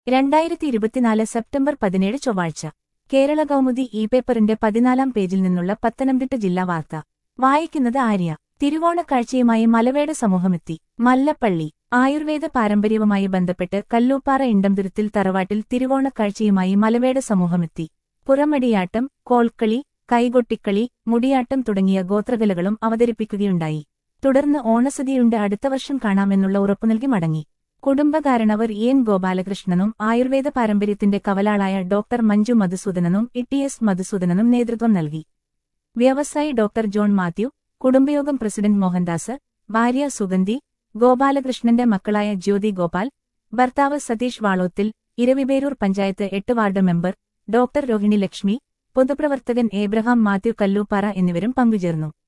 രണ്ടായിരത്തി ഇരുപത്തിനാല് സെപ്റ്റംബർ പതിനേഴ് ചൊവ്വാഴ്ച കേരള കൗമുദി ഇ പേപ്പറിന്റെ പതിനാലാം പേജിൽ നിന്നുള്ള പത്തനംതിട്ട ജില്ലാ വാർത്ത വായിക്കുന്നത് ആര്യ തിരുവോണക്കാഴ്ചയുമായി മലവേട സമൂഹമെത്തി മല്ലപ്പള്ളി ആയുർവേദ പാരമ്പര്യവുമായി ബന്ധപ്പെട്ട് കല്ലൂപ്പാറ ഇണ്ടംതുരുത്തിൽ തറവാട്ടിൽ തിരുവോണക്കാഴ്ചയുമായി മലവേട സമൂഹമെത്തി പുറമടിയാട്ടം കോൽക്കളി കൈകൊട്ടിക്കളി മുടിയാട്ടം തുടങ്ങിയ ഗോത്രകലകളും അവതരിപ്പിക്കുകയുണ്ടായി തുടർന്ന് ഓണസദ്യയുണ്ട് അടുത്ത വർഷം കാണാമെന്നുള്ള ഉറപ്പു നൽകി മടങ്ങി കുടുംബകാരണവർ എൻ ഗോപാലകൃഷ്ണനും ആയുർവേദ പാരമ്പര്യത്തിന്റെ കവലാളായ ഡോക്ടർ മഞ്ജു മധുസൂദനനും ഇ എസ് മധുസൂദനനും നേതൃത്വം നൽകി വ്യവസായി ഡോക്ടർ ജോൺ മാത്യു കുടുംബയോഗം പ്രസിഡന്റ് മോഹൻദാസ് ഭാര്യ സുഗന്ധി ഗോപാലകൃഷ്ണന്റെ മക്കളായ ജ്യോതി ഗോപാൽ ഭർത്താവ് സതീഷ് വാളോത്തിൽ ഇരവിപേരൂർ പഞ്ചായത്ത് എട്ട് ward member doctor Rohini Lakshmi പൊതുപ്രവർത്തകൻ ഏബ്രഹാം മാത്യു കല്ലൂപ്പാറ എന്നിവരും പങ്കുചേർന്നു